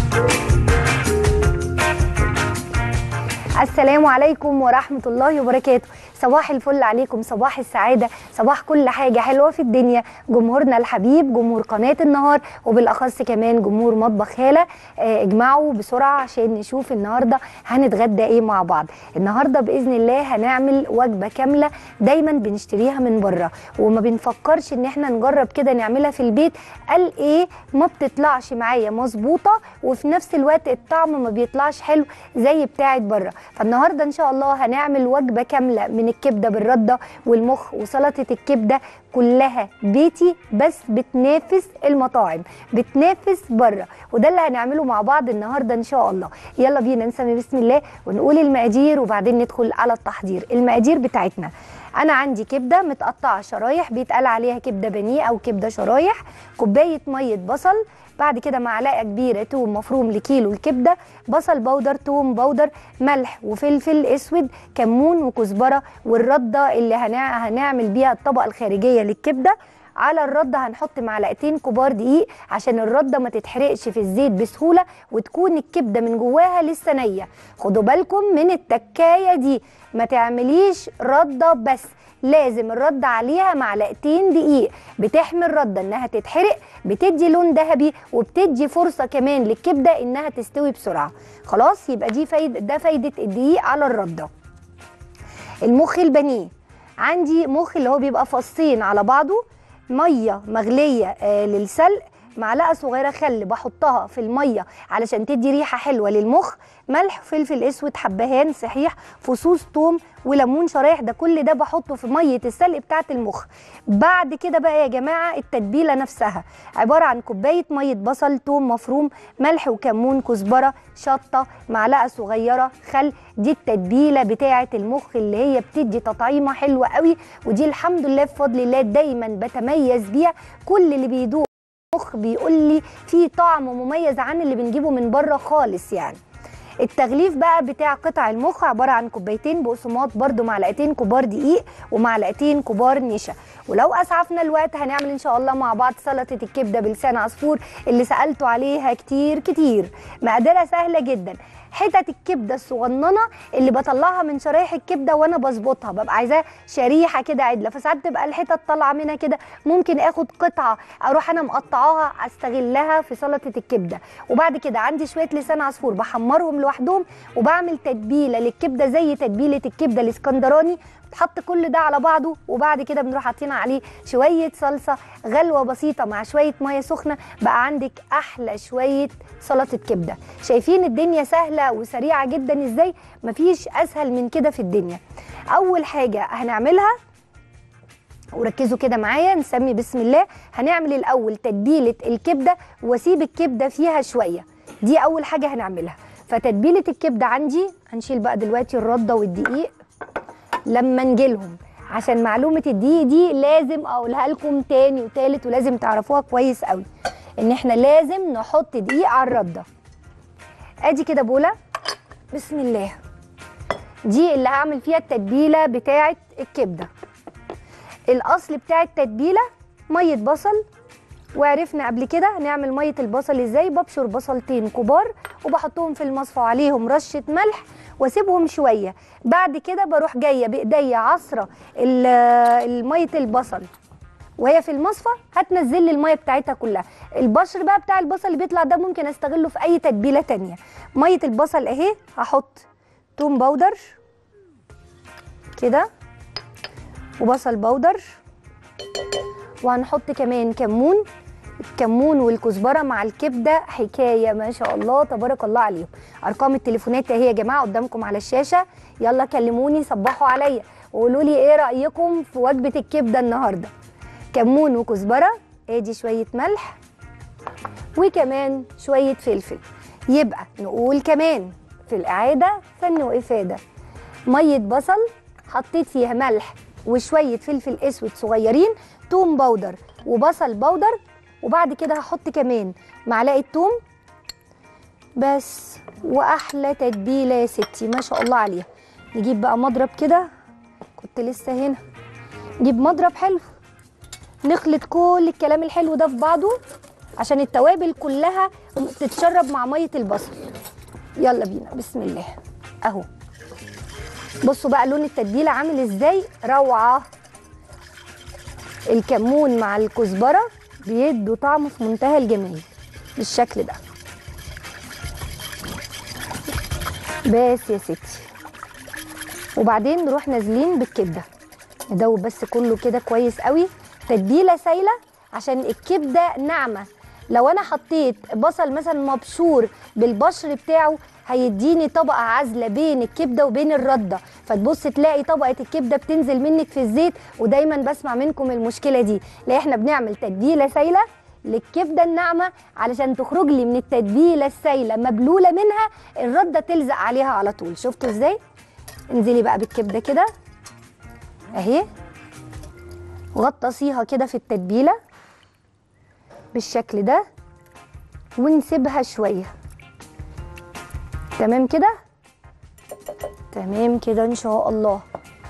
السلام عليكم ورحمة الله وبركاته صباح الفل عليكم صباح السعادة صباح كل حاجة حلوة في الدنيا جمهورنا الحبيب جمهور قناة النهار وبالأخص كمان جمهور مطبخ هالة آه، اجمعوا بسرعة عشان نشوف النهاردة هنتغدى ايه مع بعض النهاردة بإذن الله هنعمل وجبة كاملة دايما بنشتريها من بره وما بنفكرش ان احنا نجرب كده نعملها في البيت قال ايه ما بتطلعش معايا مظبوطة وفي نفس الوقت الطعم ما بيطلعش حلو زي بتاعت بره فالنهارده ان شاء الله هنعمل وجبه كامله من الكبده بالرده والمخ وسلطه الكبده كلها بيتي بس بتنافس المطاعم بتنافس بره وده اللي هنعمله مع بعض النهارده ان شاء الله يلا بينا نسمي بسم الله ونقول المقادير وبعدين ندخل على التحضير المقادير بتاعتنا انا عندي كبده متقطعه شرايح بيتقال عليها كبده بانيه او كبده شرايح كوبايه ميه بصل بعد كده معلقه كبيره توم مفروم لكيلو الكبده بصل بودر توم بودر ملح وفلفل اسود كمون وكزبره والرده اللي هنع- هنعمل بيها الطبقه الخارجيه للكبده على الرده هنحط معلقتين كبار دقيق عشان الرده ما تتحرقش في الزيت بسهوله وتكون الكبده من جواها لسه نيه خدوا بالكم من التكايه دي ما تعمليش رده بس لازم الرد عليها معلقتين دقيق بتحمي الرده انها تتحرق بتدي لون ذهبي وبتدي فرصه كمان للكبده انها تستوي بسرعه خلاص يبقى دي فايده ده فايده الدقيق على الرده المخ البانيه عندي مخ اللي هو بيبقى فصين على بعضه ميه مغليه آه للسلق معلقه صغيره خل بحطها في الميه علشان تدي ريحه حلوه للمخ ملح فلفل اسود حبهان صحيح فصوص توم وليمون شرايح ده كل ده بحطه في ميه السلق بتاعه المخ بعد كده بقى يا جماعه التتبيله نفسها عباره عن كوبايه ميه بصل توم مفروم ملح وكمون كزبره شطه معلقه صغيره خل دي التتبيله بتاعه المخ اللي هي بتدي تطعيمه حلوه قوي ودي الحمد لله بفضل الله دايما بتميز بيها كل اللي بيدوق مخ بيقول لي في طعم مميز عن اللي بنجيبه من بره خالص يعني التغليف بقى بتاع قطع المخ عباره عن كوبايتين بقسماط برده معلقتين كبار دقيق ومعلقتين كبار نشا ولو اسعفنا الوقت هنعمل ان شاء الله مع بعض سلطه الكبده بلسان عصفور اللي سالتوا عليها كتير كتير مقاديرها سهله جدا حتت الكبده الصغننه اللي بطلعها من شرايح الكبده وانا بظبطها ببقى عايزاه شريحه كده عدله فساعات تبقى الحتت طالعه منها كده ممكن اخد قطعه اروح انا مقطعاها استغلها في سلطه الكبده وبعد كده عندي شويه لسان عصفور بحمرهم لوحدهم وبعمل تتبيله للكبده زي تتبيله الكبده الاسكندراني تحط كل ده على بعضه وبعد كده بنروح حاطين عليه شويه صلصه غلوه بسيطه مع شويه ميه سخنه بقى عندك احلى شويه سلطه كبده شايفين الدنيا سهله وسريعه جدا ازاي مفيش اسهل من كده في الدنيا اول حاجه هنعملها وركزوا كده معايا نسمي بسم الله هنعمل الاول تتبيله الكبده واسيب الكبده فيها شويه دي اول حاجه هنعملها فتتبيله الكبده عندي هنشيل بقى دلوقتي الرده والدقيق لما نجيلهم عشان معلومه الدقيق دي لازم اقولها لكم تاني وتالت ولازم تعرفوها كويس قوي ان احنا لازم نحط دقيق على الرده ادي كده بوله بسم الله دي اللي هعمل فيها التتبيله بتاعه الكبده الاصل بتاع التتبيله ميه بصل وعرفنا قبل كده نعمل ميه البصل ازاي ببشر بصلتين كبار وبحطهم في المصفى وعليهم رشه ملح واسيبهم شويه بعد كده بروح جايه بايديا عصره ميه البصل وهي في المصفى هتنزل لي الميه بتاعتها كلها البشر بقى بتاع البصل اللي بيطلع ده ممكن استغله في اي تتبيله تانية ميه البصل اهي هحط توم باودر كده وبصل باودر وهنحط كمان كمون الكمون والكزبره مع الكبده حكايه ما شاء الله تبارك الله عليهم ارقام التليفونات اهي يا جماعه قدامكم على الشاشه يلا كلموني صبحوا عليا وقولوا لي ايه رايكم في وجبه الكبده النهارده كمون وكزبره ادي شويه ملح وكمان شويه فلفل يبقى نقول كمان في الاعاده فن وافاده ميه بصل حطيت فيها ملح وشويه فلفل اسود صغيرين توم باودر وبصل باودر وبعد كده هحط كمان معلقه توم بس واحلى تتبيله يا ستي ما شاء الله عليها نجيب بقى مضرب كده كنت لسه هنا نجيب مضرب حلو نخلط كل الكلام الحلو ده في بعضه عشان التوابل كلها تتشرب مع ميه البصل يلا بينا بسم الله اهو بصوا بقى لون التتبيله عامل ازاي روعه الكمون مع الكزبره بيدوا طعم في منتهى الجمال بالشكل ده بس يا ستي وبعدين نروح نازلين بالكبده ندوب بس كله كده كويس قوي تتبيله سايله عشان الكبده ناعمه لو انا حطيت بصل مثلا مبشور بالبشر بتاعه هيديني طبقه عازله بين الكبده وبين الرده فتبص تلاقي طبقه الكبده بتنزل منك في الزيت ودايما بسمع منكم المشكله دي لا احنا بنعمل تتبيله سايله للكبده الناعمه علشان تخرج لي من التتبيله السايله مبلوله منها الرده تلزق عليها على طول شفتوا ازاي انزلي بقى بالكبده كده اهي غطسيها كده في التتبيله بالشكل ده ونسيبها شويه تمام كده تمام كده ان شاء الله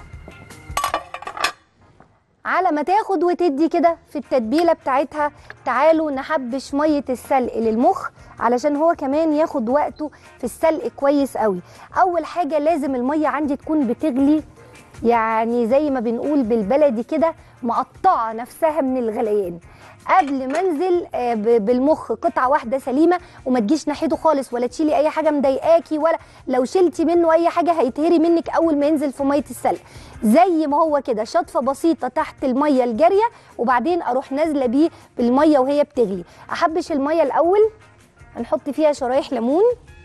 على ما تاخد وتدي كده في التتبيله بتاعتها تعالوا نحبش ميه السلق للمخ علشان هو كمان ياخد وقته في السلق كويس قوي اول حاجه لازم الميه عندي تكون بتغلي يعني زي ما بنقول بالبلدي كده مقطعه نفسها من الغليان قبل ما انزل آه، ب- بالمخ قطعه واحده سليمه وما تجيش ناحيته خالص ولا تشيلي اي حاجه مضايقاكي ولا لو شلتي منه اي حاجه هيتهري منك اول ما ينزل في ميه السلق زي ما هو كده شطفه بسيطه تحت الميه الجاريه وبعدين اروح نازله بيه بالميه وهي بتغلي احبش الميه الاول هنحط فيها شرايح ليمون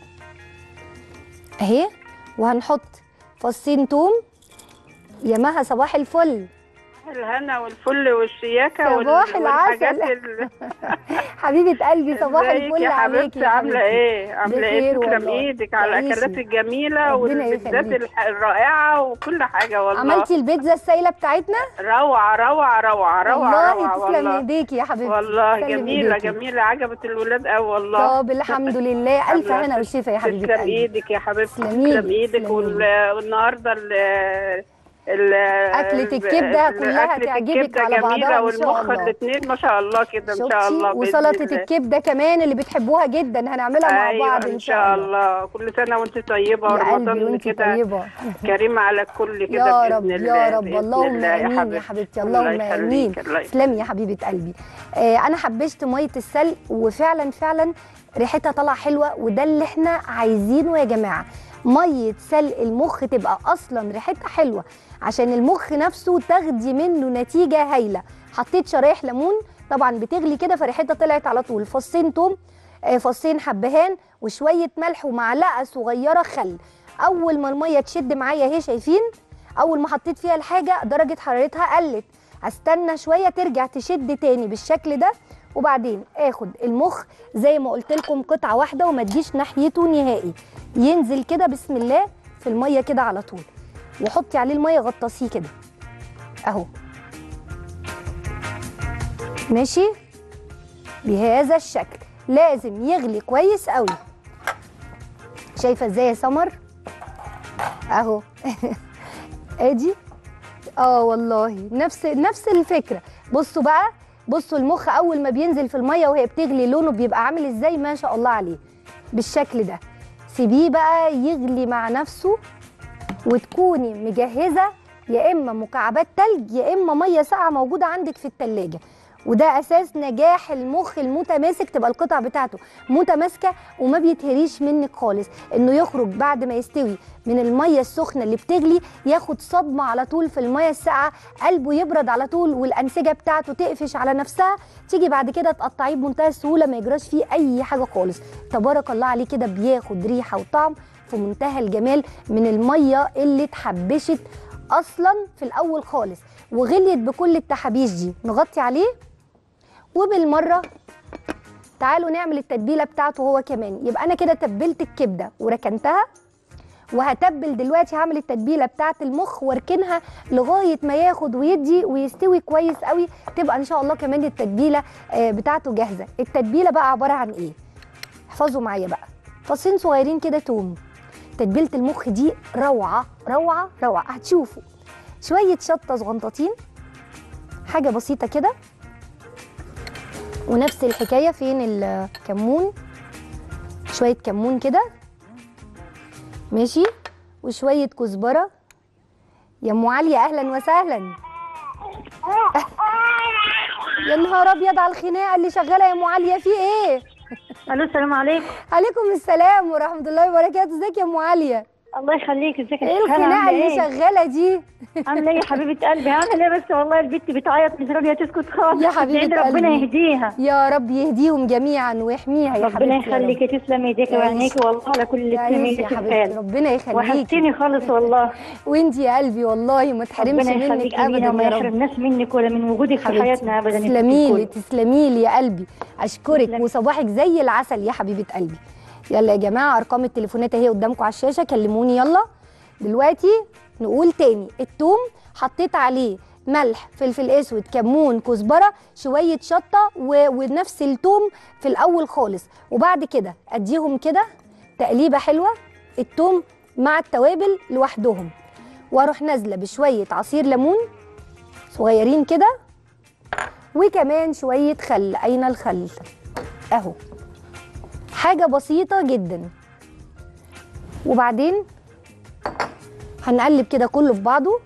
اهي وهنحط فصين توم يا مها صباح الفل الهنا والفل والشياكة وال- صباح والحاجات العسل. ال- حبيبه قلبي صباح ازيك الفل يا عليكي حبيبتي يا عاملة حبيبتي. ايه؟ عاملة ايه؟ بخير تسلم والله. ايدك على تعيشي. الاكلات الجميلة ربنا والبيتزات يخليكي. الح- الرائعة وكل حاجة والله عملتي البيتزا السايله بتاعتنا روعة روعة روعة روعة والله روعة تسلم والله ايديكي يا حبيبتي والله تسلم جميلة إيديكي. جميلة عجبت الولاد قوي والله طب الحمد لله الف الله هنا وشفا يا حبيبه تسلم قلبي ايدك يا حبيبتي تسلمي تسلم لي، ايدك تسلمي وال- والنهارده ال ال أكلة الكبدة ال- كلها أكلة تعجبك الكبدة على بعضها جميلة إن شاء والمخ الله. الاثنين ما شاء الله كده ان شاء الله شفتي بإذن وسلطه الله. الكبده كمان اللي بتحبوها جدا هنعملها مع أيوة بعض ان شاء الله كل سنه وانت طيبه يا قلبي ورمضان وانت كده طيبه كريم على الكل كده يا بإذن رب الله يا رب بإذن اللهم الله امين يا حبيبتي الله اللهم امين يخليك، الله يخليك. تسلمي يا حبيبه قلبي آه انا حبشت ميه السلق وفعلا فعلا ريحتها طالعه حلوه وده اللي احنا عايزينه يا جماعه ميه سلق المخ تبقى اصلا ريحتها حلوه عشان المخ نفسه تاخدي منه نتيجه هايله حطيت شرايح ليمون طبعا بتغلي كده فريحتها طلعت على طول فصين توم آه، فصين حبهان وشويه ملح ومعلقه صغيره خل اول ما الميه تشد معايا اهي شايفين اول ما حطيت فيها الحاجه درجه حرارتها قلت استنى شويه ترجع تشد تاني بالشكل ده وبعدين اخد المخ زي ما قلت لكم قطعه واحده وما تجيش ناحيته نهائي ينزل كده بسم الله في الميه كده على طول وحطي عليه الميه غطسيه كده اهو ماشي بهذا الشكل لازم يغلي كويس قوي شايفه ازاي يا سمر اهو ادي اه والله نفس نفس الفكره بصوا بقى بصوا المخ اول ما بينزل في الميه وهي بتغلي لونه بيبقى عامل ازاي ما شاء الله عليه بالشكل ده سيبيه بقى يغلي مع نفسه وتكوني مجهزه يا اما مكعبات تلج يا اما ميه ساقعه موجوده عندك في التلاجة وده اساس نجاح المخ المتماسك تبقى القطع بتاعته متماسكه وما بيتهريش منك خالص انه يخرج بعد ما يستوي من الميه السخنه اللي بتغلي ياخد صدمه على طول في الميه الساقعه قلبه يبرد على طول والانسجه بتاعته تقفش على نفسها تيجي بعد كده تقطعيه بمنتهى السهوله ما يجراش فيه اي حاجه خالص تبارك الله عليه كده بياخد ريحه وطعم في منتهى الجمال من الميه اللي اتحبشت اصلا في الاول خالص وغليت بكل التحابيش دي نغطي عليه وبالمره تعالوا نعمل التتبيله بتاعته هو كمان يبقى انا كده تبلت الكبده وركنتها وهتبل دلوقتي هعمل التتبيله بتاعه المخ واركنها لغايه ما ياخد ويدي ويستوي كويس قوي تبقى ان شاء الله كمان التتبيله آه، بتاعته جاهزه التتبيله بقى عباره عن ايه احفظوا معايا بقى فصين صغيرين كده توم تتبيله المخ دي روعه روعه روعه هتشوفوا شويه شطه صغنطاطين حاجه بسيطه كده ونفس الحكايه فين الكمون شويه كمون كده ماشي وشويه كزبره يا ام عليا اهلا وسهلا يا نهار ابيض على الخناقه اللي شغاله يا ام عليا في ايه الو السلام عليكم عليكم السلام ورحمه الله وبركاته ازيك يا ام عليا الله يخليك ازيك يا ايه شيخ؟ أنا الخناقه عاملة اللي إيه؟ شغاله دي عامله ايه يا حبيبه قلبي عامله ايه بس والله البت بتعيط مش راضيه تسكت خالص يا حبيبة يعني ربنا قلبي. يهديها يا رب يهديهم جميعا ويحميها يا ربنا حبيبتي يا رب. يخليك تسلم ايديك يعيش. وعينيك والله على كل اللي يعيش بتعمليه يا في حبيبتي الخير ربنا يخليكي وحشتيني خالص والله وانت يا قلبي والله ما تحرمش ربنا منك يخليك امينه ابدا وما يا رب يحرمناش منك ولا من وجودك في حبيبتي حياتنا ابدا يا ست تسلمي لي الكل. تسلمي لي يا قلبي اشكرك تسلمي. وصباحك زي العسل يا حبيبه قلبي يلا يا جماعه ارقام التليفونات اهي قدامكم على الشاشه كلموني يلا دلوقتي نقول تاني التوم حطيت عليه ملح فلفل اسود كمون كزبره شويه شطه و... ونفس التوم في الاول خالص وبعد كده اديهم كده تقليبه حلوه التوم مع التوابل لوحدهم واروح نازله بشويه عصير ليمون صغيرين كده وكمان شوية خل أين الخل أهو حاجة بسيطة جدا وبعدين هنقلب كده كله في بعضه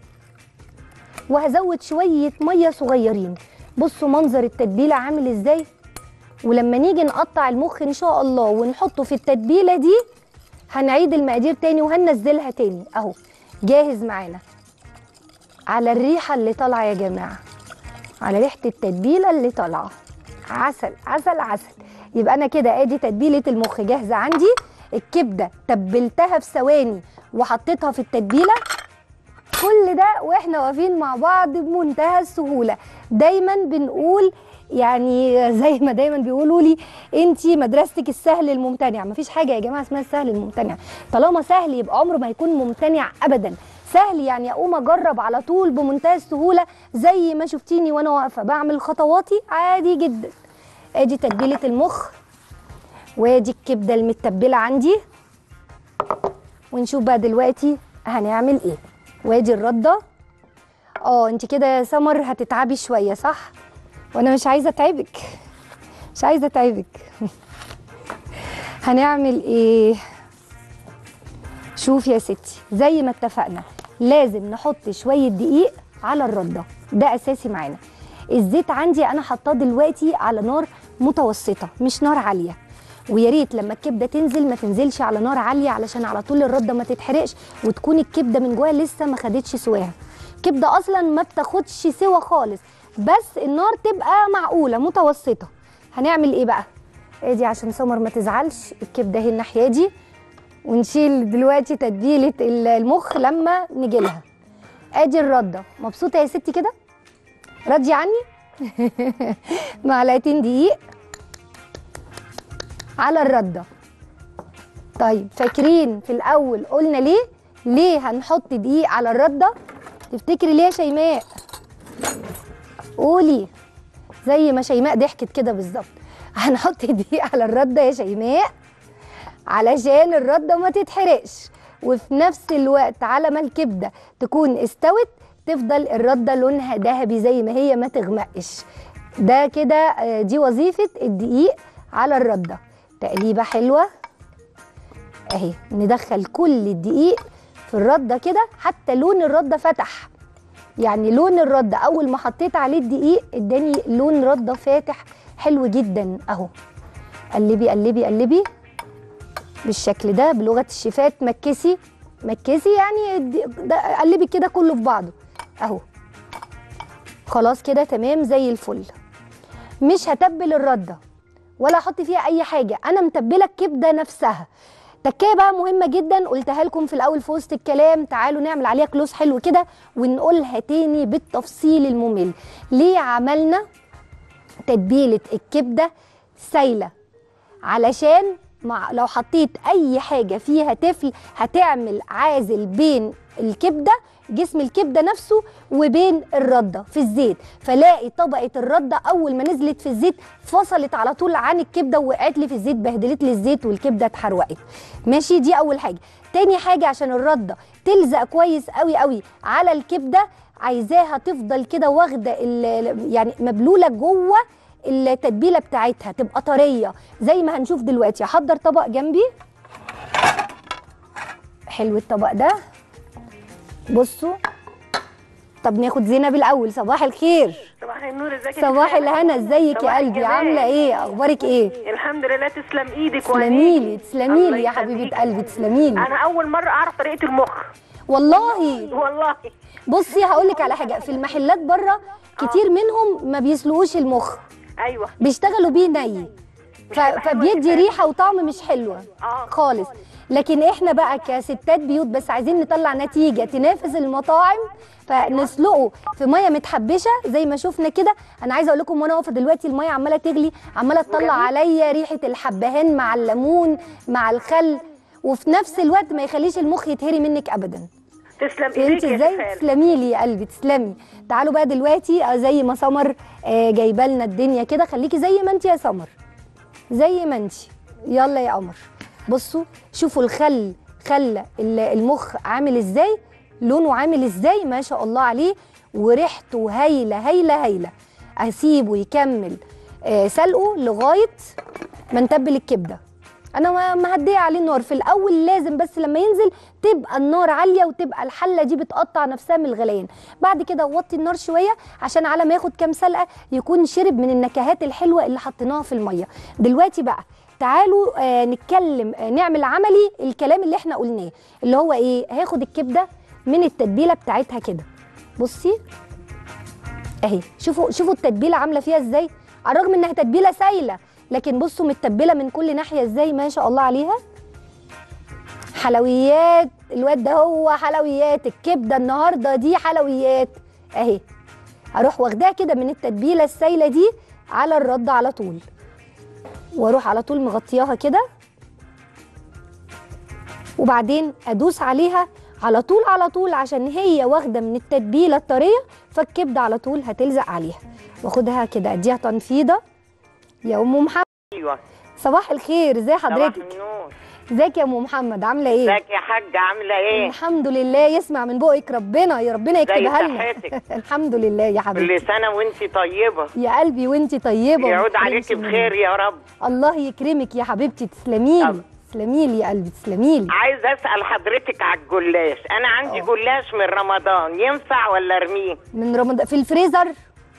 وهزود شوية مية صغيرين بصوا منظر التتبيلة عامل ازاي ولما نيجي نقطع المخ ان شاء الله ونحطه في التتبيلة دي هنعيد المقادير تاني وهننزلها تاني اهو جاهز معانا على الريحة اللي طالعة يا جماعة على ريحه التتبيله اللي طالعه عسل عسل عسل يبقى انا كده ادي تتبيله المخ جاهزه عندي الكبده تبلتها في ثواني وحطيتها في التتبيله كل ده واحنا واقفين مع بعض بمنتهى السهوله دايما بنقول يعني زي ما دايما بيقولوا لي انت مدرستك السهل الممتنع مفيش حاجه يا جماعه اسمها السهل الممتنع طالما سهل يبقى عمره ما يكون ممتنع ابدا سهل يعني اقوم اجرب على طول بمنتهى السهوله زي ما شفتيني وانا واقفه بعمل خطواتي عادي جدا ادي تتبيله المخ وادي الكبده المتبله عندي ونشوف بقى دلوقتي هنعمل ايه وادي الرده اه انت كده يا سمر هتتعبي شويه صح وانا مش عايزه اتعبك مش عايزه اتعبك هنعمل ايه شوف يا ستي زي ما اتفقنا لازم نحط شويه دقيق على الرده ده اساسي معانا الزيت عندي انا حطاه دلوقتي على نار متوسطه مش نار عاليه ويا ريت لما الكبده تنزل ما تنزلش على نار عاليه علشان على طول الرده ما تتحرقش وتكون الكبده من جواها لسه ما خدتش سواها كبده اصلا ما بتاخدش سوا خالص بس النار تبقى معقوله متوسطه هنعمل ايه بقى ادي عشان سمر ما تزعلش الكبده اهي الناحيه دي ونشيل دلوقتي تتبيله المخ لما نيجي لها ادي الرده مبسوطه يا ستي كده راضيه عني معلقتين دقيق على الرده طيب فاكرين في الاول قلنا ليه ليه هنحط دقيق على الرده تفتكري ليه يا شيماء قولي زي ما شيماء ضحكت كده بالظبط هنحط دقيق على الرده يا شيماء علشان الرده ما تتحرقش وفي نفس الوقت على ما الكبده تكون استوت تفضل الرده لونها ذهبي زي ما هي ما تغمقش ده كده آه، دي وظيفه الدقيق على الرده تقليبه حلوه اهي ندخل كل الدقيق في الرده كده حتى لون الرده فتح يعني لون الرده اول ما حطيت عليه الدقيق اداني لون رده فاتح حلو جدا اهو قلبي قلبي قلبي بالشكل ده بلغه الشيفات مكسي مكسي يعني اد- ده- قلبي كده كله في بعضه اهو خلاص كده تمام زي الفل مش هتبل الرده ولا احط فيها اي حاجه انا متبله الكبده نفسها تكايه بقى مهمه جدا قلتها لكم في الاول في وسط الكلام تعالوا نعمل عليها كلوز حلو كده ونقولها تاني بالتفصيل الممل ليه عملنا تتبيله الكبده سايله علشان مع لو حطيت اي حاجه فيها تفل هتعمل عازل بين الكبده جسم الكبده نفسه وبين الرده في الزيت فلاقي طبقه الرده اول ما نزلت في الزيت فصلت على طول عن الكبده ووقعت لي في الزيت بهدلت لي الزيت والكبده اتحرقت ماشي دي اول حاجه تاني حاجه عشان الرده تلزق كويس قوي قوي على الكبده عايزاها تفضل كده واخده ال- يعني مبلوله جوه التتبيله بتاعتها تبقى طريه زي ما هنشوف دلوقتي هحضر طبق جنبي حلو الطبق ده بصوا طب ناخد زينب الاول صباح الخير صباح النور ازيك يا صباح ستي؟ الهنا ازيك صباح يا قلبي الجمال. عامله ايه اخبارك ايه الحمد لله تسلم ايدك تسلمي لي وعينيكي. تسلمي الله لي يا يخليك. حبيبه قلبي تسلمي لي انا اول مره اعرف طريقه المخ والله والله بصي هقول لك على حاجه في المحلات بره كتير منهم ما بيسلقوش المخ ايوه بيشتغلوا بيه ني ف... هيبقى حلو فبيدي الكلام. ريحه وطعم مش حلوه اه خالص لكن احنا بقى كستات بيوت بس عايزين نطلع نتيجه تنافس المطاعم فنسلقه في ميه متحبشه زي ما شفنا كده انا عايزه اقول لكم وانا واقفه دلوقتي الميه عماله تغلي عماله تطلع عليا ريحه الحبهان مع الليمون مع الخل وفي نفس الوقت ما يخليش المخ يتهري منك ابدا تسلم فهمتي ايديك يا ازاي سفال تسلمي لي يا قلبي تسلمي تعالوا بقى دلوقتي آه، زي ما سمر آه، جايبه لنا الدنيا كده خليكي زي ما انت يا سمر زي ما انت يلا يا قمر بصوا شوفوا الخل خلى ال- المخ عامل ازاي لونه عامل ازاي ما شاء الله عليه وريحته هايله هايله هايله اسيبه يكمل آه، سلقه لغايه ما نتبل الكبده انا ما- مهديه عليه النار في الاول لازم بس لما ينزل تبقى النار عاليه وتبقى الحله دي بتقطع نفسها من الغليان بعد كده وطي النار شويه عشان على ما ياخد كام سلقه يكون شرب من النكهات الحلوه اللي حطيناها في الميه دلوقتي بقى تعالوا آه نتكلم آه نعمل عملي الكلام اللي احنا قلناه اللي هو ايه هاخد الكبده من التتبيله بتاعتها كده بصي اهي شوفوا شوفوا التتبيله عامله فيها ازاي على الرغم انها تتبيله سايله لكن بصوا متبله من كل ناحيه ازاي ما شاء الله عليها حلويات الواد ده هو حلويات الكبده النهارده دي حلويات اهي هروح واخداها كده من التتبيله السايله دي على الرد على طول واروح على طول مغطياها كده وبعدين ادوس عليها على طول على طول عشان هي واخده من التتبيله الطريه فالكبده على طول هتلزق عليها واخدها كده اديها تنفيضه يا ام محمد ايوه صباح الخير ازي صباح حضرتك النور ازيك يا ام محمد عامله ايه ازيك يا حاجه عامله ايه الحمد لله يسمع من بقك ربنا يا ربنا يكتبها لنا صحتك؟ الحمد لله يا حبيبتي كل سنه وانت طيبه يا قلبي وانتي طيبه يعود وما عليكي تحرمش مني. بخير يا رب الله يكرمك يا حبيبتي تسلمي لي طب. تسلمي لي يا قلبي تسلمي لي عايز اسال حضرتك على الجلاش انا عندي جلاش من رمضان ينفع ولا ارميه من رمضان في الفريزر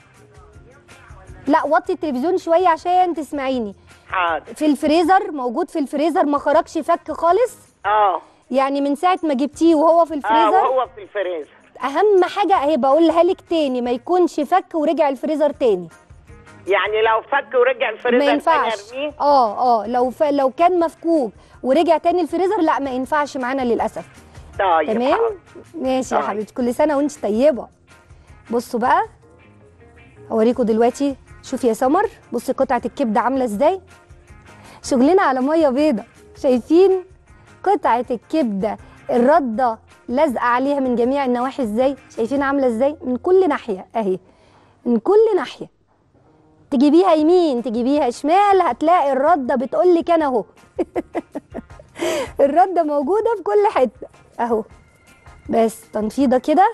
لا وطي التلفزيون شويه عشان تسمعيني حاضر في الفريزر موجود في الفريزر ما خرجش فك خالص اه يعني من ساعه ما جبتيه وهو في اه الفريزر وهو في الفريزر اهم حاجه اهي بقولها لك تاني ما يكونش فك ورجع الفريزر تاني يعني لو فك ورجع الفريزر ما ينفعش تاني ارميه اه اه لو ف... لو كان مفكوك ورجع تاني الفريزر لا ما ينفعش معانا للاسف طيب تمام حاضر. ماشي يا طيب. حبيبتي كل سنه وانت طيبه بصوا بقى اوريكم دلوقتي شوفي يا سمر بصي قطعه الكبده عامله ازاي شغلنا على ميه بيضه شايفين قطعه الكبده الرده لازقه عليها من جميع النواحي ازاي شايفين عامله ازاي من كل ناحيه اهي من كل ناحيه تجيبيها يمين تجيبيها شمال هتلاقي الرده بتقول لك انا اهو الرده موجوده في كل حته اهو بس تنفيضه كده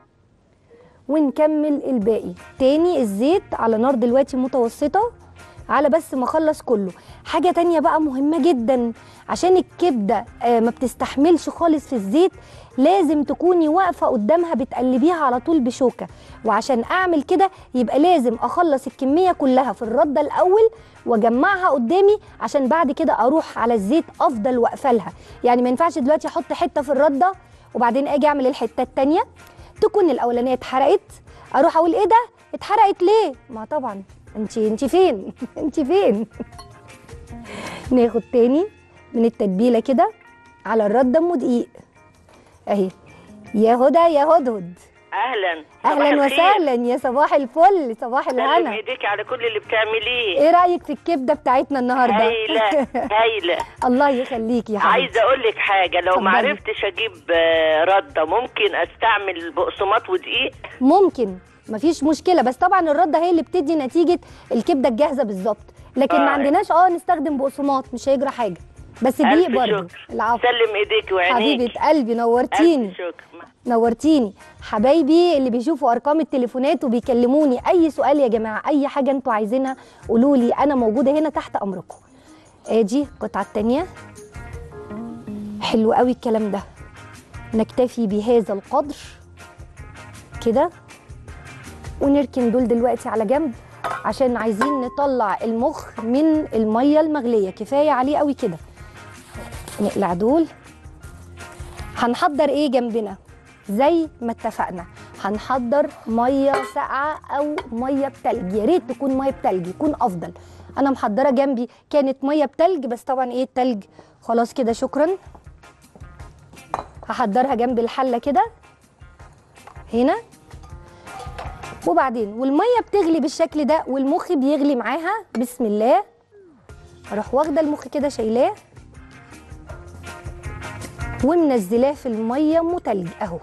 ونكمل الباقي تاني الزيت على نار دلوقتي متوسطه على بس ما اخلص كله حاجه تانية بقى مهمه جدا عشان الكبده آه، ما بتستحملش خالص في الزيت لازم تكوني واقفه قدامها بتقلبيها على طول بشوكه وعشان اعمل كده يبقى لازم اخلص الكميه كلها في الرده الاول واجمعها قدامي عشان بعد كده اروح على الزيت افضل واقفه لها يعني ما ينفعش دلوقتي احط حته في الرده وبعدين اجي اعمل الحته التانية تكون الاولانيه اتحرقت اروح اقول ايه ده اتحرقت ليه ما طبعا انت انت فين انت فين ناخد تاني من التتبيله كده على الرده ام دقيق اهي يا هدى يا هدهد اهلا صباح اهلا الخير. وسهلا يا صباح الفل صباح سلم الهنا ايديك على كل اللي بتعمليه ايه رايك في الكبده بتاعتنا النهارده هايله هايله الله يخليكي يا حبيبتي عايزه اقول لك حاجه لو ما اتفضلي. عرفتش اجيب آه، رده ممكن استعمل بقسماط ودقيق ممكن مفيش مشكله بس طبعا الرده هي اللي بتدي نتيجه الكبده الجاهزه بالظبط لكن ما آه. عندناش اه نستخدم بقسماط مش هيجرى حاجه بس ألف دقيق برضه شكر. العفو سلم ايديك وعينيك حبيبه قلبي نورتيني ألف شكر نورتيني حبايبي اللي بيشوفوا ارقام التليفونات وبيكلموني اي سؤال يا جماعه اي حاجه انتوا عايزينها قولوا لي انا موجوده هنا تحت امركم ادي القطعه الثانيه حلو قوي الكلام ده نكتفي بهذا القدر كده ونركن دول دلوقتي على جنب عشان عايزين نطلع المخ من الميه المغليه كفايه عليه قوي كده نقلع دول هنحضر ايه جنبنا زي ما اتفقنا هنحضر ميه ساقعه او ميه بتلج يا ريت تكون ميه بتلج يكون افضل انا محضره جنبي كانت ميه بتلج بس طبعا ايه التلج خلاص كده شكرا هحضرها جنب الحله كده هنا وبعدين والميه بتغلي بالشكل ده والمخ بيغلي معاها بسم الله اروح واخده المخ كده شايلاه ومنزلاه في الميه متلج اهو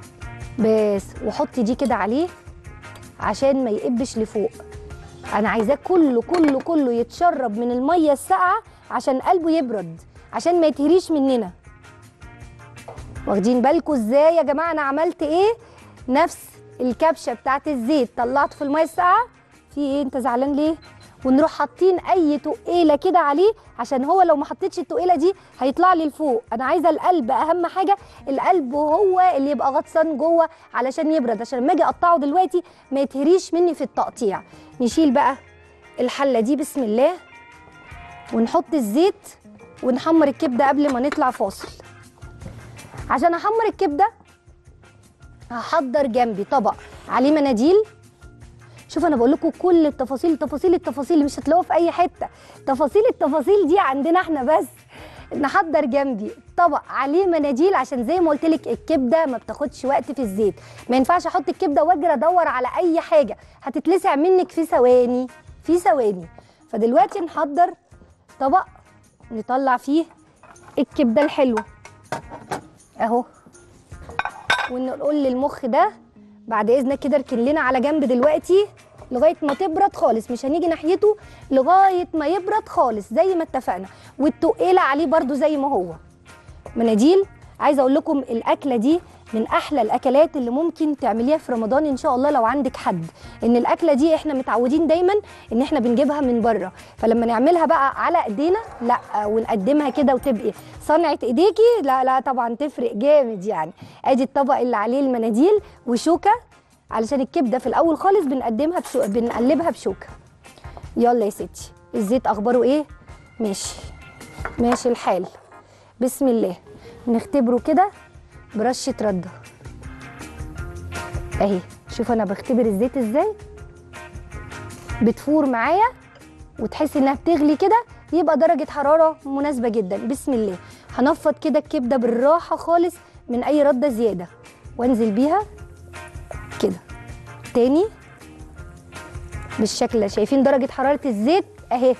بس وحطي دي كده عليه عشان ما يقبش لفوق انا عايزاه كله كله كله يتشرب من الميه الساقعه عشان قلبه يبرد عشان ما يتهريش مننا واخدين بالكم ازاي يا جماعه انا عملت ايه نفس الكبشه بتاعت الزيت طلعته في الميه الساقعه في ايه انت زعلان ليه ونروح حاطين اي تقيله كده عليه عشان هو لو ما حطيتش التقيله دي هيطلع لي لفوق انا عايزه القلب اهم حاجه القلب هو اللي يبقى غطسان جوه علشان يبرد عشان لما اجي اقطعه دلوقتي ما يتهريش مني في التقطيع نشيل بقى الحله دي بسم الله ونحط الزيت ونحمر الكبده قبل ما نطلع فاصل عشان احمر الكبده هحضر جنبي طبق عليه مناديل شوف انا بقول لكم كل التفاصيل تفاصيل التفاصيل اللي مش هتلاقوها في اي حته تفاصيل التفاصيل دي عندنا احنا بس نحضر جنبي طبق عليه مناديل عشان زي ما قلت لك الكبده ما بتاخدش وقت في الزيت ما ينفعش احط الكبده واجري ادور على اي حاجه هتتلسع منك في ثواني في ثواني فدلوقتي نحضر طبق نطلع فيه الكبده الحلوه اهو ونقول للمخ ده بعد اذنك كده اركن لنا على جنب دلوقتي لغايه ما تبرد خالص مش هنيجي ناحيته لغايه ما يبرد خالص زي ما اتفقنا والتقيله عليه برده زي ما هو مناديل عايزه اقول لكم الاكله دي من احلى الاكلات اللي ممكن تعمليها في رمضان ان شاء الله لو عندك حد ان الاكله دي احنا متعودين دايما ان احنا بنجيبها من بره فلما نعملها بقى على ايدينا لا ونقدمها كده وتبقي صنعه ايديكي لا لا طبعا تفرق جامد يعني ادي الطبق اللي عليه المناديل وشوكه علشان الكبده في الاول خالص بنقدمها بشو... بنقلبها بشوكه يلا يا ستي الزيت اخباره ايه ماشي ماشي الحال بسم الله نختبره كده برشه رده اهي شوف انا بختبر الزيت ازاي بتفور معايا وتحسي انها بتغلي كده يبقى درجه حراره مناسبه جدا بسم الله هنفض كده الكبده بالراحه خالص من اي رده زياده وانزل بيها كده تاني بالشكل ده شايفين درجه حراره الزيت اهي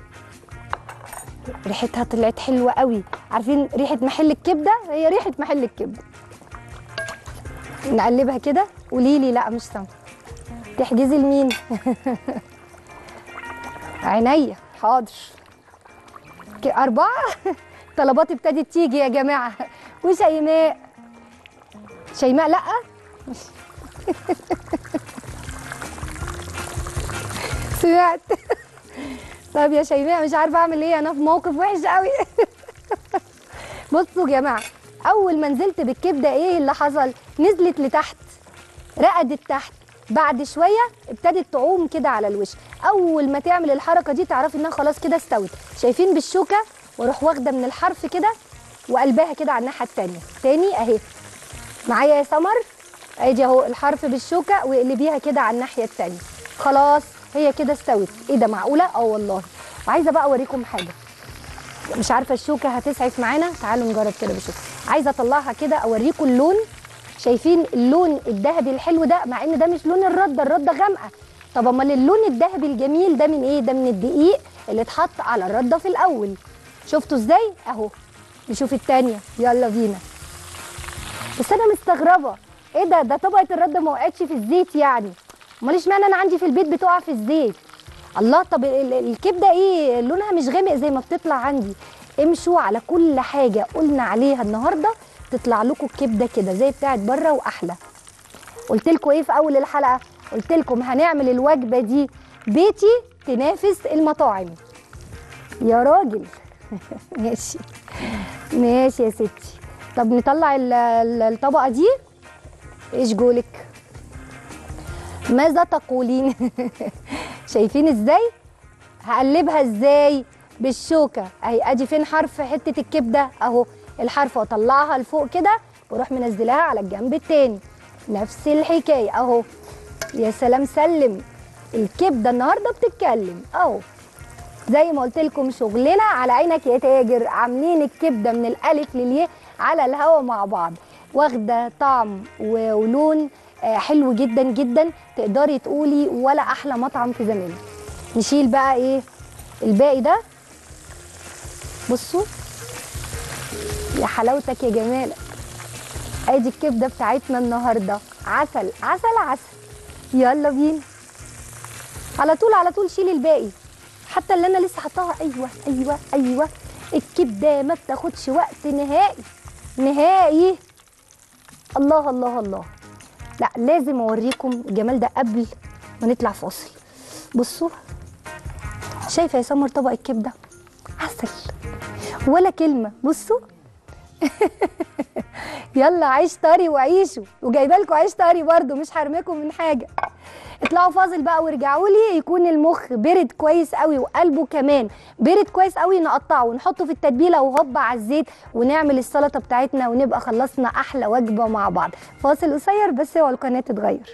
ريحتها طلعت حلوه قوي عارفين ريحه محل الكبده هي ريحه محل الكبده نقلبها كده قولي لي لا مش سامعه تحجزي لمين عينيا حاضر ك- أربعة طلبات ابتدت تيجي يا جماعة وشيماء شيماء لأ سمعت طب يا شيماء مش عارفة أعمل إيه أنا في موقف وحش قوي بصوا يا جماعة أول ما نزلت بالكبدة إيه اللي حصل نزلت لتحت رقدت تحت بعد شويه ابتدت تعوم كده على الوش اول ما تعمل الحركه دي تعرفي انها خلاص كده استوت شايفين بالشوكه واروح واخده من الحرف كده وقلبها كده على الناحيه التانيه تاني اهي معايا يا سمر ادي اهو الحرف بالشوكه واقلبيها كده على الناحيه التانيه خلاص هي كده استوت ايه ده معقوله اه والله وعايزه بقى اوريكم حاجه مش عارفه الشوكه هتسعف معانا تعالوا نجرب كده بالشوكه عايزه اطلعها كده اوريكم اللون شايفين اللون الذهبي الحلو ده مع ان ده مش لون الرده الرده غامقه طب امال اللون الذهبي الجميل ده من ايه ده من الدقيق اللي اتحط على الرده في الاول شفتوا ازاي اهو نشوف التانية يلا بينا بس انا مستغربه ايه ده ده طبقه الرده ما وقعتش في الزيت يعني امال اشمعنى انا عندي في البيت بتقع في الزيت الله طب ال- ال- الكبده ايه لونها مش غامق زي ما بتطلع عندي امشوا على كل حاجه قلنا عليها النهارده تطلع لكم الكبده كده زي بتاعت بره واحلى قلت لكم ايه في اول الحلقه قلت لكم هنعمل الوجبه دي بيتي تنافس المطاعم يا راجل ماشي ماشي يا ستي طب نطلع ال- ال- الطبقه دي ايش جولك ماذا تقولين شايفين ازاي هقلبها ازاي بالشوكه اهي ادي فين حرف حته الكبده اهو الحرف واطلعها لفوق كده واروح منزلاها على الجنب التاني نفس الحكايه اهو يا سلام سلم الكبده النهارده بتتكلم اهو زي ما قلت لكم شغلنا على عينك يا تاجر عاملين الكبده من الالف للياء على الهوا مع بعض واخده طعم و- ولون آه، حلو جدا جدا تقدري تقولي ولا احلى مطعم في زمان نشيل بقى ايه الباقي ده بصوا يا حلاوتك يا جمالك ادي الكبده بتاعتنا النهارده عسل عسل عسل يلا بينا على طول على طول شيلي الباقي حتى اللي انا لسه حطاها ايوه ايوه ايوه الكبده ما بتاخدش وقت نهائي نهائي الله الله الله لا لازم اوريكم الجمال ده قبل ما نطلع فاصل بصوا شايفه يا سمر طبق الكبده عسل ولا كلمه بصوا يلا عيش طري وعيشوا وجايبه لكم عيش طري برده مش هرميكم من حاجه اطلعوا فاصل بقى وارجعوا لي يكون المخ برد كويس قوي وقلبه كمان برد كويس قوي نقطعه ونحطه في التتبيله وهوب على الزيت ونعمل السلطه بتاعتنا ونبقى خلصنا احلى وجبه مع بعض فاصل قصير بس اوعى القناه تتغير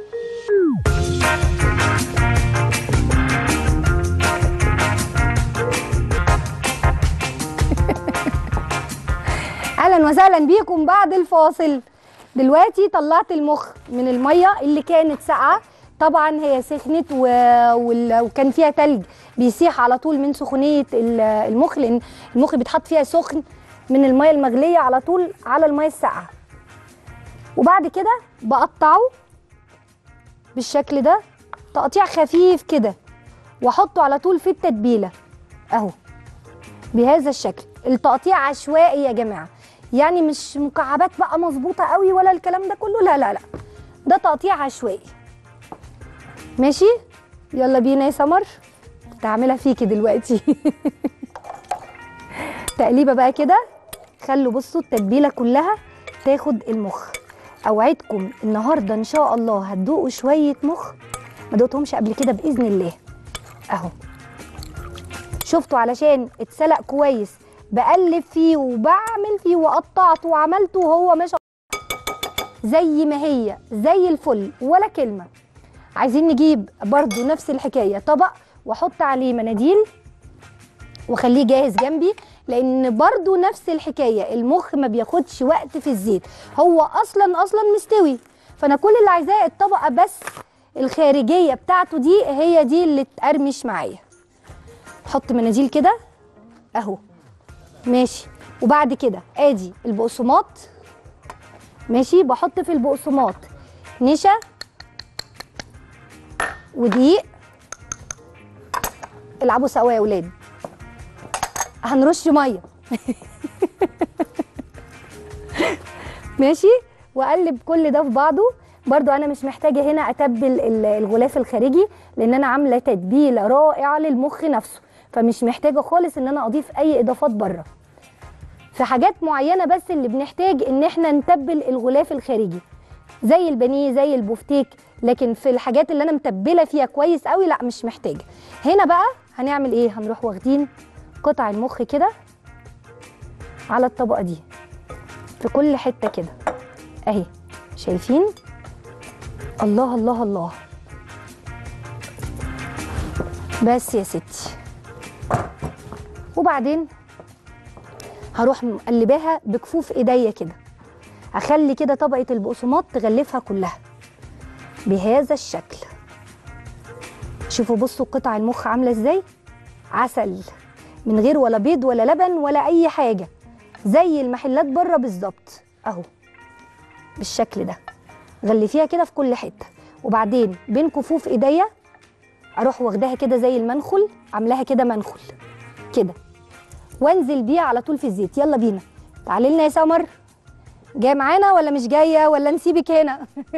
اهلا وسهلا بيكم بعد الفاصل دلوقتي طلعت المخ من الميه اللي كانت ساقعه طبعا هي سخنت و... وال... وكان فيها تلج بيسيح على طول من سخونيه ال- المخ لان المخ بيتحط فيها سخن من الميه المغليه على طول على الميه الساقعه وبعد كده بقطعه بالشكل ده تقطيع خفيف كده واحطه على طول في التتبيله اهو بهذا الشكل التقطيع عشوائي يا جماعه يعني مش مكعبات بقى مظبوطه قوي ولا الكلام ده كله لا لا لا ده تقطيع عشوائي ماشي يلا بينا يا سمر تعملها فيكي دلوقتي تقليبه بقى كده خلوا بصوا التتبيله كلها تاخد المخ اوعدكم النهارده ان شاء الله هتدوقوا شويه مخ ما دقتهمش قبل كده باذن الله اهو شفتوا علشان اتسلق كويس بقلب فيه وبعمل فيه وقطعته وعملته وهو مش زي ما هي زي الفل ولا كلمه عايزين نجيب برضو نفس الحكايه طبق واحط عليه مناديل واخليه جاهز جنبي لان برضو نفس الحكايه المخ ما بياخدش وقت في الزيت هو اصلا اصلا مستوي فانا كل اللي عايزاه الطبقه بس الخارجيه بتاعته دي هي دي اللي تقرمش معايا حط مناديل كده اهو ماشي وبعد كده ادي البقسماط ماشي بحط في البقسماط نشا ودقيق العبوا سوا يا ولاد هنرش ميه ماشي واقلب كل ده في بعضه برضو انا مش محتاجه هنا اتبل ال- الغلاف الخارجي لان انا عامله تتبيله رائعه للمخ نفسه فمش محتاجه خالص ان انا اضيف اي اضافات بره في حاجات معينه بس اللي بنحتاج ان احنا نتبل الغلاف الخارجي زي البانيه زي البفتيك لكن في الحاجات اللي انا متبله فيها كويس قوي لا مش محتاجه هنا بقى هنعمل ايه هنروح واخدين قطع المخ كده على الطبقه دي في كل حته كده اهي شايفين الله الله الله بس يا ستي وبعدين هروح مقلباها بكفوف ايديا كده اخلي كده طبقه البقسماط تغلفها كلها بهذا الشكل شوفوا بصوا قطع المخ عامله ازاي عسل من غير ولا بيض ولا لبن ولا اي حاجه زي المحلات بره بالظبط اهو بالشكل ده غلفيها كده في كل حته وبعدين بين كفوف ايديا اروح واخداها كده زي المنخل عاملاها كده منخل كده وانزل بيه على طول في الزيت يلا بينا تعالي لنا يا سمر جايه معانا ولا مش جايه ولا نسيبك هنا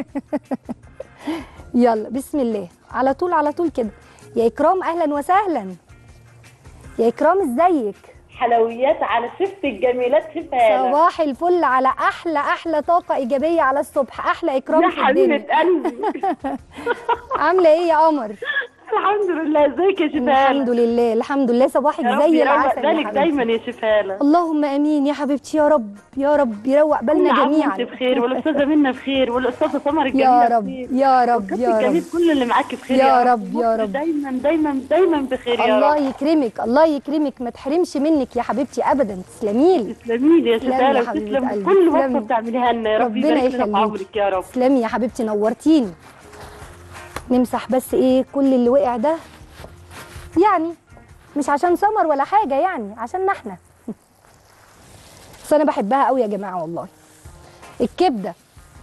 يلا بسم الله على طول على طول كده يا اكرام اهلا وسهلا يا اكرام ازيك حلويات على ست الجميلات شفاله صباح الفل على احلى احلى طاقه ايجابيه على الصبح احلى اكرام يا في الدنيا حبيبه قلبي عامله ايه يا قمر الحمد لله ازيك يا شفاله الحمد لله الحمد لله صباحك يا رب زي يروق العسل يا بالك حبيبتي. دايما يا شفاله اللهم امين يا حبيبتي يا رب يا رب يروق كل بالنا عام جميعا وانت بخير والاستاذه منى بخير والاستاذه سمر الجميله يا رب بخير يا رب والكابتن يا رب الجميل كل اللي معاكي بخير يا يا, رب، يا مصر رب. دايما دايما دايما بخير يا الله رب يكرمك الله يكرمك ما تحرمش منك يا حبيبتي ابدا تسلمي لي تسلمي لي يا تسلمي يا شفاله حبيبة وتسلم قلبي، كل تسلمي. وصفه بتعمليها لنا يا رب ربنا يبارك لنا في يخليك. عمرك يا رب تسلمي يا حبيبتي نورتيني نمسح بس ايه كل اللي وقع ده يعني مش عشان سمر ولا حاجه يعني عشان احنا بس انا بحبها قوي يا جماعه والله الكبده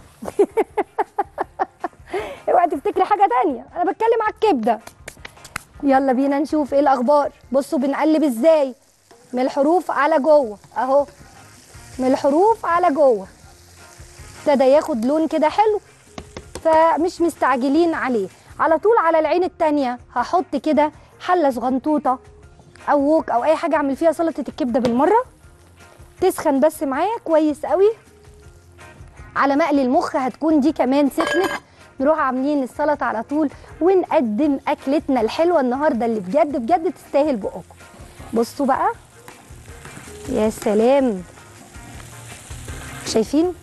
اوعي تفتكري حاجه تانية انا بتكلم على الكبده يلا بينا نشوف ايه الاخبار بصوا بنقلب ازاي من الحروف على جوه اهو من الحروف على جوه ابتدى ياخد لون كده حلو فمش مستعجلين عليه على طول على العين التانية هحط كده حلة صغنطوطة أو ووك أو أي حاجة أعمل فيها سلطة الكبدة بالمرة تسخن بس معايا كويس قوي على مقلي المخ هتكون دي كمان سخنت نروح عاملين السلطة على طول ونقدم أكلتنا الحلوة النهاردة اللي بجد بجد تستاهل بقكم بصوا بقى يا سلام شايفين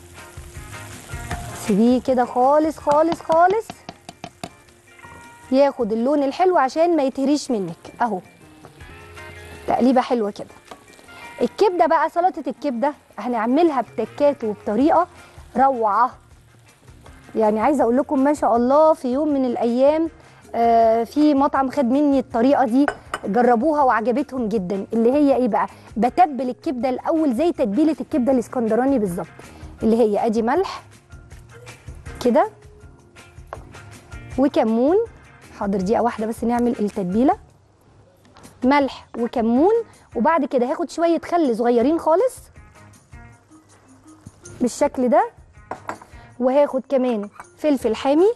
سيبيه كده خالص خالص خالص ياخد اللون الحلو عشان ما يتهريش منك اهو تقليبه حلوه كده الكبده بقى سلطه الكبده هنعملها بتكات وبطريقه روعه يعني عايزه اقول لكم ما شاء الله في يوم من الايام آه في مطعم خد مني الطريقه دي جربوها وعجبتهم جدا اللي هي ايه بقى بتبل الكبده الاول زي تتبيله الكبده الاسكندراني بالظبط اللي هي ادي ملح كده وكمون حاضر دقيقه واحده بس نعمل التتبيله ملح وكمون وبعد كده هاخد شويه خل صغيرين خالص بالشكل ده وهاخد كمان فلفل حامي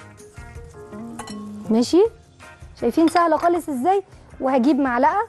ماشي شايفين سهله خالص ازاي وهجيب معلقه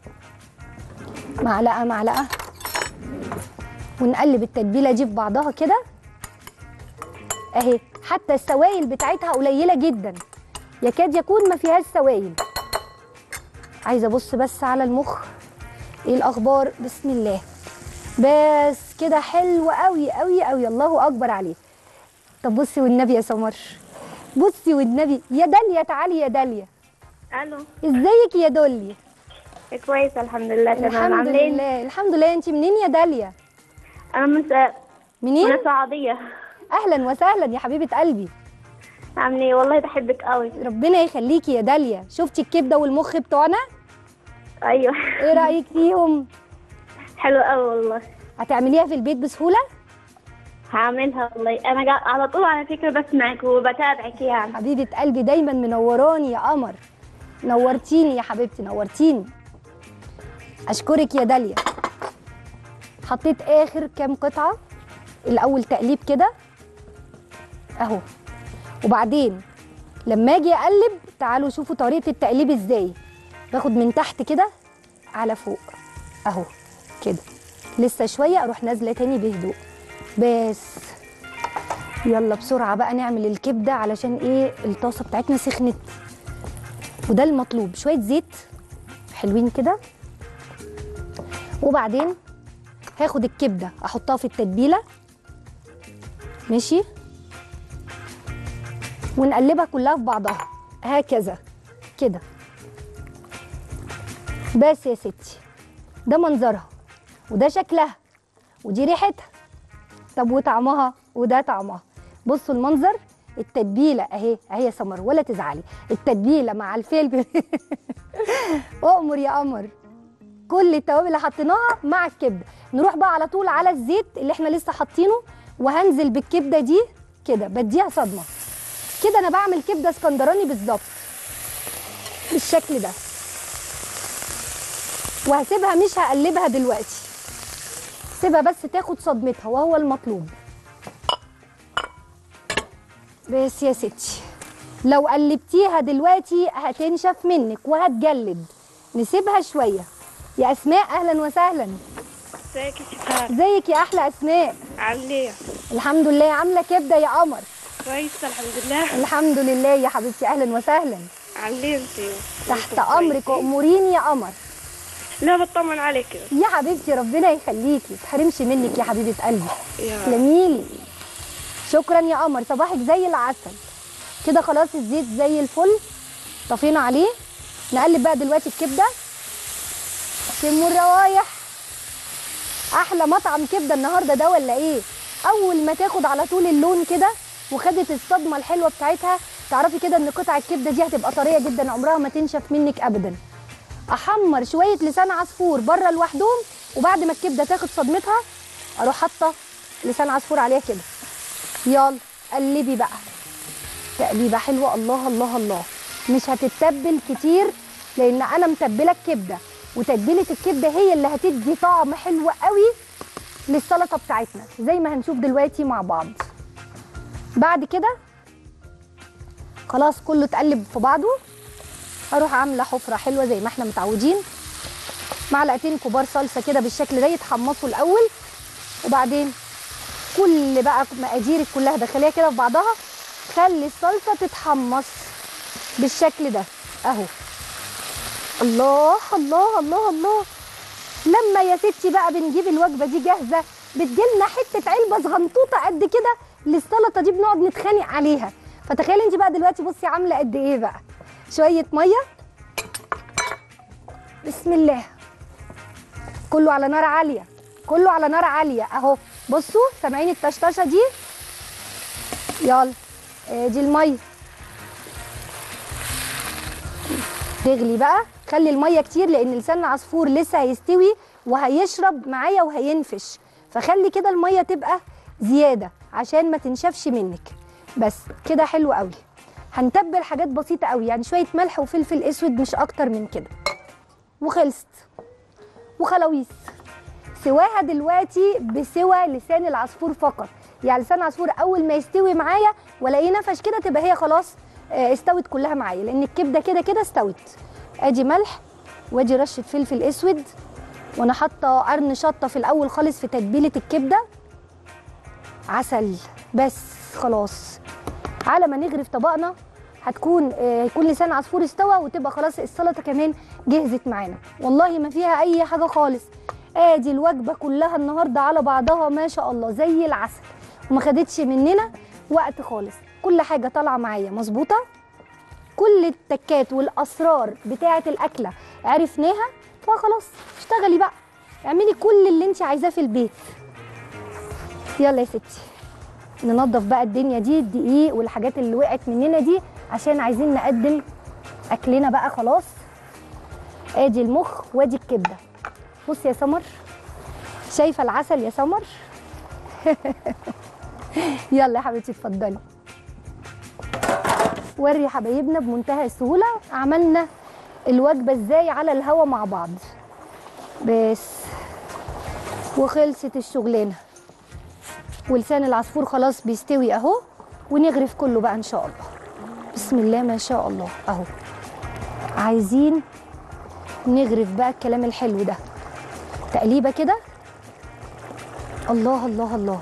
معلقه معلقه ونقلب التتبيله دي في بعضها كده اهي حتى السوائل بتاعتها قليله جدا يكاد يكون ما فيهاش سوائل عايزه ابص بس على المخ ايه الاخبار بسم الله بس كده حلو قوي قوي قوي الله اكبر عليه طب بصي والنبي يا سمر بصي والنبي يا داليا تعالي يا داليا الو ازيك يا دولي كويس الحمد لله تمام الحمد عاملين لله الحمد لله انت منين يا داليا انا من س- منين من السعوديه اهلا وسهلا يا حبيبه قلبي عامله ايه والله بحبك قوي ربنا يخليكي يا داليا شفتي الكبده والمخ بتوعنا ايوه ايه رايك فيهم حلو قوي والله هتعمليها في البيت بسهوله هعملها والله انا جا... على طول على فكره بسمعك وبتابعك يعني حبيبه قلبي دايما منوراني يا قمر نورتيني يا حبيبتي نورتيني اشكرك يا داليا حطيت اخر كام قطعه الاول تقليب كده اهو وبعدين لما اجي اقلب تعالوا شوفوا طريقه التقليب ازاي باخد من تحت كده على فوق اهو كده لسه شويه اروح نازله تاني بهدوء بس يلا بسرعه بقى نعمل الكبده علشان ايه الطاسه بتاعتنا سخنت وده المطلوب شويه زيت حلوين كده وبعدين هاخد الكبده احطها في التتبيله ماشي ونقلبها كلها في بعضها هكذا كده بس يا ستي ده منظرها وده شكلها ودي ريحتها طب وطعمها وده طعمها بصوا المنظر التتبيله اهي اهي يا سمر ولا تزعلي التتبيله مع الفلفل اؤمر يا قمر كل التوابل اللي حطيناها مع الكبده نروح بقى على طول على الزيت اللي احنا لسه حاطينه وهنزل بالكبده دي كده بديها صدمه كده انا بعمل كبده اسكندراني بالظبط بالشكل ده وهسيبها مش هقلبها دلوقتي سيبها بس تاخد صدمتها وهو المطلوب بس يا ستي لو قلبتيها دلوقتي هتنشف منك وهتجلد نسيبها شويه يا اسماء اهلا وسهلا ازيك يا شفاء ازيك يا احلى اسماء علي الحمد لله عامله كبده يا قمر كويسة الحمد لله الحمد لله يا حبيبتي اهلا وسهلا علي انت تحت امرك واموريني يا قمر لا بطمن عليك كده يا حبيبتي ربنا يخليكي ما تحرمش منك يا حبيبه قلبي يا تسلميلي شكرا يا قمر صباحك زي العسل كده خلاص الزيت زي الفل طفينا عليه نقلب بقى دلوقتي الكبده شموا الروايح احلى مطعم كبده النهارده ده ولا ايه اول ما تاخد على طول اللون كده وخدت الصدمه الحلوه بتاعتها تعرفي كده ان قطع الكبده دي هتبقى طريه جدا عمرها ما تنشف منك ابدا احمر شويه لسان عصفور بره لوحدهم وبعد ما الكبده تاخد صدمتها اروح حاطه لسان عصفور عليها كده يلا قلبي بقى تقليبه حلوه الله الله الله مش هتتبل كتير لان انا متبله الكبده وتتبيله الكبده هي اللي هتدي طعم حلو قوي للسلطه بتاعتنا زي ما هنشوف دلوقتي مع بعض بعد كده خلاص كله اتقلب في بعضه هروح عامله حفره حلوه زي ما احنا متعودين معلقتين كبار صلصه كده بالشكل ده يتحمصوا الاول وبعدين كل بقى مقاديرك كلها دخليها كده في بعضها خلي الصلصه تتحمص بالشكل ده اهو الله الله الله الله لما يا ستي بقى بنجيب الوجبه دي جاهزه بتجيلنا حته علبه صغنطوطه قد كده للسلطه دي بنقعد نتخانق عليها فتخيلي انت بقى دلوقتي بصي عامله قد ايه بقى شويه ميه بسم الله كله على نار عاليه كله على نار عاليه اهو بصوا سامعين الطشطشه دي يلا آه، دي الميه تغلي بقى خلي الميه كتير لان لسان العصفور لسه هيستوي وهيشرب معايا وهينفش فخلي كده الميه تبقى زياده عشان ما تنشفش منك بس كده حلو قوي هنتبل حاجات بسيطه قوي يعني شويه ملح وفلفل اسود مش اكتر من كده وخلصت وخلاويص سواها دلوقتي بسوى لسان العصفور فقط يعني لسان العصفور اول ما يستوي معايا والاقيه نفش كده تبقى هي خلاص آه، استوت كلها معايا لان الكبده كده كده استوت ادي ملح وادي رشه فلفل اسود وانا حاطه قرن شطه في الاول خالص في تتبيله الكبده عسل بس خلاص على ما نغرف طبقنا هتكون آه، هيكون لسان عصفور استوى وتبقى خلاص السلطه كمان جهزت معانا والله ما فيها اي حاجه خالص ادي الوجبه كلها النهارده على بعضها ما شاء الله زي العسل وما خدتش مننا وقت خالص كل حاجه طالعه معايا مظبوطه كل التكات والاسرار بتاعه الاكله عرفناها فخلاص اشتغلي بقى اعملي كل اللي انت عايزاه في البيت يلا يا ستي ننظف بقى الدنيا دي الدقيق والحاجات اللي وقعت مننا دي عشان عايزين نقدم اكلنا بقى خلاص ادي المخ وادي الكبده بصي يا سمر شايفه العسل يا سمر يلا يا حبيبتي اتفضلي وري حبايبنا بمنتهى السهوله عملنا الوجبه ازاي على الهوا مع بعض بس وخلصت الشغلانه ولسان العصفور خلاص بيستوي اهو ونغرف كله بقى ان شاء الله بسم الله ما شاء الله اهو عايزين نغرف بقى الكلام الحلو ده تقليبه كده الله الله الله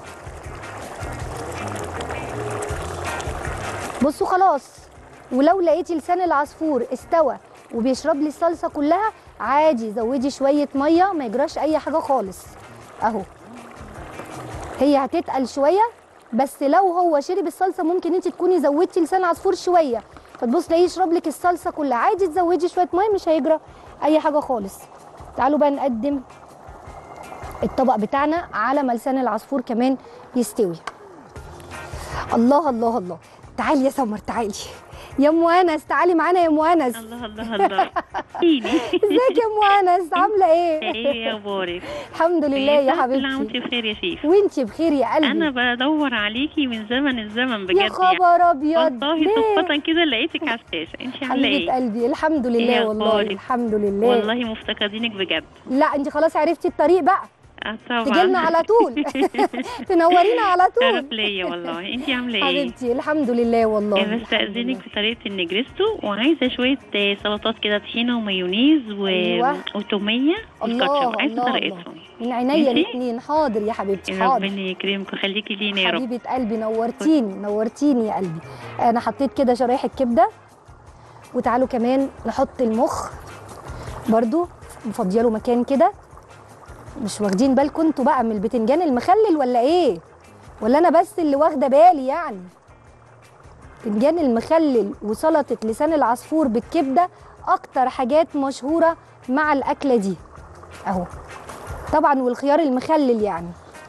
بصوا خلاص ولو لقيتي لسان العصفور استوى وبيشرب لي الصلصه كلها عادي زودي شويه ميه ما يجراش اي حاجه خالص اهو هي هتتقل شويه بس لو هو شرب الصلصه ممكن انت تكوني زودتي لسان العصفور شويه فتبص تلاقيه يشرب لك الصلصه كلها عادي تزودي شويه ميه مش هيجرى اي حاجه خالص تعالوا بقى نقدم الطبق بتاعنا على ما لسان العصفور كمان يستوي الله الله الله تعالي يا سمر تعالي يا ام انس تعالي معانا يا ام انس الله الله الله احكيلي ازيك يا ام انس عامله ايه ايه اخبارك الحمد لله يا كل عام حبيبتي وانت بخير يا شيخ وانتي بخير يا قلبي انا بدور عليكي من زمن الزمن بجد يا خبر ابيض والله ليه؟ صدفة كده لقيتك على الشاشة انت عاملة حبيبه ايه؟ قلبي الحمد إيه لله والله أخبارك؟ الحمد لله والله مفتقدينك بجد لا انت خلاص عرفتي الطريق بقى اه طبعا تجي لنا على طول تنورينا على شرف طول ليا والله انت عاملة ايه؟ حبيبتي الحمد لله والله إيه الحمد بستأذنك لله. في طريقة النجريسكو وعايزة شوية آه، سلطات كده طحينة ومايونيز و... أيوة. وتومية الله والكاتشب عايزة الله الله طريقتهم من عينيا ماشي؟ الاثنين حاضر يا حبيبتي حاضر ربنا يكرمك ويخليكي لينا يا رب حبيبه قلبي نورتيني نورتيني يا قلبي انا حطيت كده شرايح الكبده وتعالوا كمان نحط المخ برضو مفضيه له مكان كده مش واخدين بالكم انتوا بقى من البتنجان المخلل ولا ايه ولا انا بس اللي واخده بالي يعني بتنجان المخلل وسلطه لسان العصفور بالكبده اكتر حاجات مشهوره مع الاكله دي اهو طبعا والخيار المخلل يعني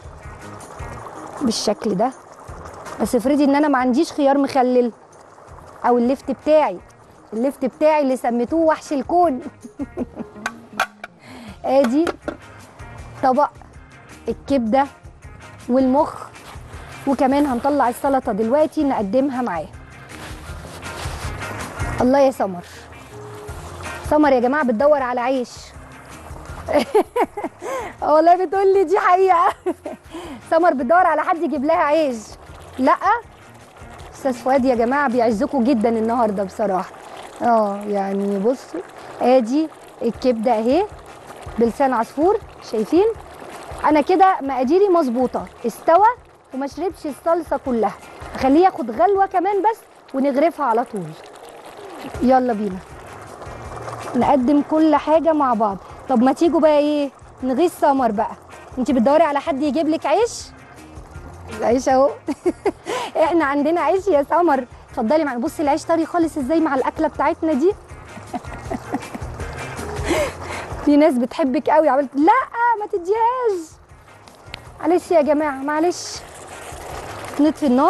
بالشكل ده بس افرضي ان انا ما عنديش خيار مخلل او اللفت بتاعي اللفت بتاعي اللي سميتوه وحش الكون ادي طبق الكبده والمخ وكمان هنطلع السلطه دلوقتي نقدمها معاه الله يا سمر سمر يا جماعه بتدور على عيش والله بتقول لي دي حقيقه سمر بتدور على حد يجيب لها عيش لا استاذ فؤاد يا جماعه بيعزكم جدا النهارده بصراحه اه يعني بصوا ادي الكبده اهي بلسان عصفور شايفين انا كده مقاديري مظبوطه استوى وما شربش الصلصه كلها اخليه ياخد غلوه كمان بس ونغرفها على طول يلا بينا نقدم كل حاجه مع بعض طب ما تيجوا بقى ايه نغيظ سمر بقى انت بتدوري على حد يجيب لك عيش العيش اهو احنا عندنا عيش يا سمر اتفضلي معانا بصي العيش طري خالص ازاي مع الاكله بتاعتنا دي في ناس بتحبك قوي عملت لا ما تديهاش معلش يا جماعه معلش نطفي النار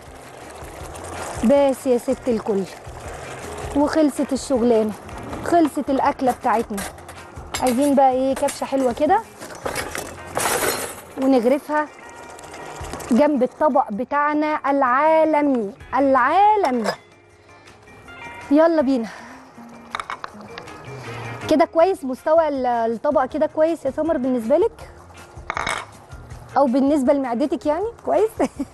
بس يا ست الكل وخلصت الشغلانه خلصت الاكله بتاعتنا عايزين بقى ايه كبشه حلوه كده ونغرفها جنب الطبق بتاعنا العالمي العالمي يلا بينا كده كويس مستوى ال- الطبق كده كويس يا سمر بالنسبه لك او بالنسبه لمعدتك يعني كويس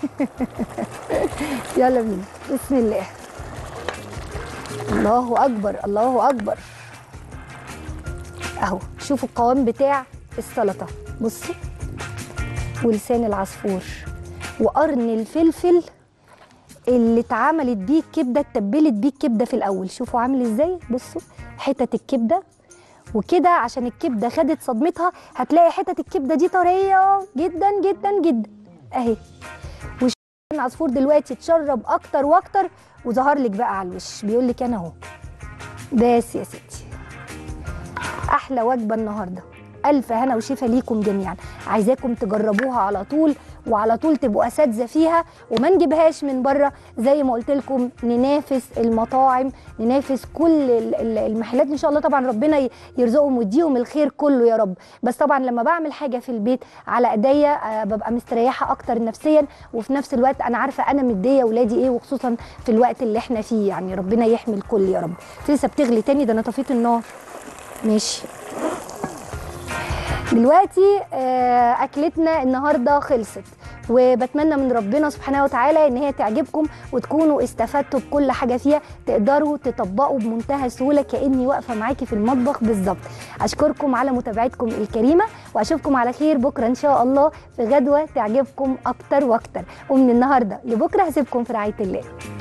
يلا بينا بسم الله الله اكبر الله اكبر اهو شوفوا القوام بتاع السلطه بصوا ولسان العصفور وقرن الفلفل اللي اتعملت بيه الكبده اتبلت بيه الكبده في الاول شوفوا عامل ازاي بصوا حتت الكبده وكده عشان الكبده خدت صدمتها هتلاقي حتت الكبده دي طريه جدا جدا جدا اهي وش العصفور دلوقتي اتشرب اكتر واكتر وظهر لك بقى على الوش بيقول لك انا اهو بس يا ستي احلى وجبه النهارده الف هنا وشفا ليكم جميعا عايزاكم تجربوها على طول وعلى طول تبقوا اساتذه فيها وما نجيبهاش من بره زي ما قلت لكم ننافس المطاعم ننافس كل ال- ال- المحلات ان شاء الله طبعا ربنا ي- يرزقهم ويديهم الخير كله يا رب بس طبعا لما بعمل حاجه في البيت على ايديا آه، ببقى مستريحه اكتر نفسيا وفي نفس الوقت انا عارفه انا مديه ولادي ايه وخصوصا في الوقت اللي احنا فيه يعني ربنا يحمي الكل يا رب لسه بتغلي تاني ده انا طفيت النار ماشي دلوقتي آه، اكلتنا النهارده خلصت وبتمنى من ربنا سبحانه وتعالى ان هي تعجبكم وتكونوا استفدتوا بكل حاجه فيها تقدروا تطبقوا بمنتهى السهوله كاني واقفه معاكي في المطبخ بالظبط اشكركم على متابعتكم الكريمه واشوفكم على خير بكره ان شاء الله في غدوه تعجبكم اكتر واكتر ومن النهارده لبكره هسيبكم في رعايه الله